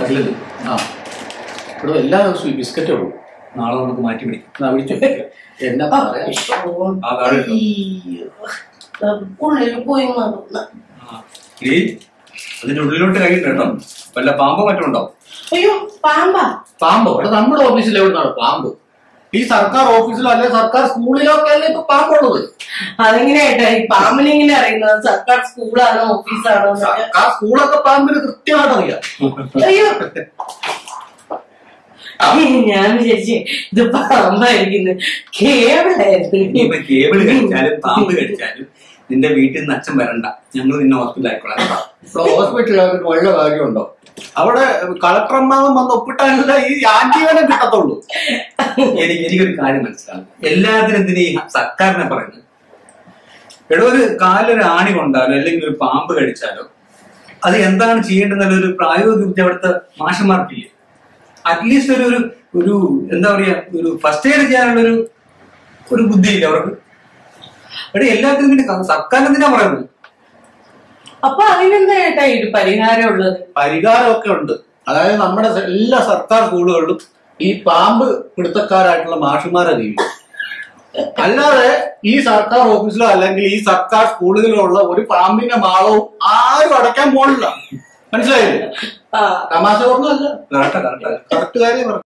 അഖിലത് ആ ഇവിടെ എല്ലാ ദിവസവും ഈ ബിസ്ക്കറ്റേ ഉള്ളൂ നാളെ നമുക്ക് മാറ്റി പിടിക്കാം എന്നാ വിളിച്ചു എന്നാ പറയാ ആ കാർഡ് എടുത്തോ. ഉള്ളിൽ പോയി മറന്ന ആ. ഈ അതിന്റെ ഉള്ളിലോട്ട് കൈയിട്ട് കേട്ടോ വല്ല പാമ്പോ മറ്റോ ഉണ്ടോ അയ്യോ പാമ്പാ പാമ്പോ ഇവിടെ നമ്മുടെ ഓഫീസിൽ എവിടുന്നാണ് പാമ്പ് ഈ സർക്കാർ ഓഫീസിലോ അല്ലെ സർക്കാർ സ്കൂളിലോ ഒക്കെ അല്ലേ ഇപ്പൊ പാമ്പുള്ളത് അതെങ്ങനെയായിട്ടാ ഈ പാമ്പിനെ എങ്ങനെ അറിയുന്നത് സർക്കാർ സ്കൂളാണോ ഓഫീസാണോ എന്നൊക്കെ സർക്കാർ സ്കൂളൊക്കെ പാമ്പിന് കൃത്യമായിട്ട് അറിയാം അയ്യോ ഞാൻ വിചാരിച്ചേ ഇത് പാമ്പായിരിക്കുന്നു കേവലായിരുന്നു ഇനിയിപ്പോ കേബിൾ കഴിച്ചാലും പാമ്പ് കഴിച്ചാലും നിന്റെ വീട്ടിൽ നിന്ന് അച്ഛൻ വരണ്ട ഞങ്ങൾ നിന്നെ ഹോസ്പിറ്റലിൽ ആയിക്കോളാം ഇപ്പൊ ഹോസ്പിറ്റലിൽ വല്ല കാര്യമുണ്ടോ അവിടെ കളക്ടർമാവും വന്ന് ഒപ്പിട്ടാലല്ല ഈ ആജീവനം കിട്ടത്തുള്ളൂ എനിക്ക് എനിക്കൊരു കാര്യം മനസ്സിലാകും എല്ലാത്തിനും എന്തിനാ ഈ സർക്കാരിനെ പറയുന്നത് എടോ ഒരു കാലൊരു ആണി കൊണ്ടാലോ അല്ലെങ്കിൽ ഒരു പാമ്പ് കടിച്ചാലോ അത് എന്താണ് ചെയ്യേണ്ടത് ഒരു പ്രായോഗിക വിദ്യ അവിടുത്തെ മാഷന്മാർക്കില്ലേ അറ്റ്ലീസ്റ്റ് ഒരു ഒരു ഒരു എന്താ പറയാ ഒരു ഫസ്റ്റ് എയ്ഡ് ചെയ്യാനുള്ള ഒരു ഒരു ബുദ്ധിയില്ല അവർക്ക് എടേ എല്ലാത്തിനും പിന്നെ സർക്കാർ എന്തിനാ പറയുന്നത് അപ്പൊ അതിനെന്താ ഏട്ടാ ഇത് പരിഹാരം ഉള്ളത് പരിഹാരമൊക്കെ ഉണ്ട് അതായത് നമ്മുടെ സ- എല്ലാ സർക്കാർ സ്കൂളുകളിലും ഈ പാമ്പ് പിടുത്തക്കാരായിട്ടുള്ള മാഷുമാരെ നിയമിക്കും അല്ലാതെ ഈ സർക്കാർ ഓഫീസിലോ അല്ലെങ്കിൽ ഈ സർക്കാർ സ്കൂളുകളിലോ ഉള്ള ഒരു പാമ്പിന്റെ മാളവും ആരും അടയ്ക്കാൻ പോണില്ല മനസ്സിലായില്ലേ ആ തമാശ പറഞ്ഞല്ല കറക്റ്റാ കറക്റ്റാ കറക്റ്റ് കാര്യം പറഞ്ഞു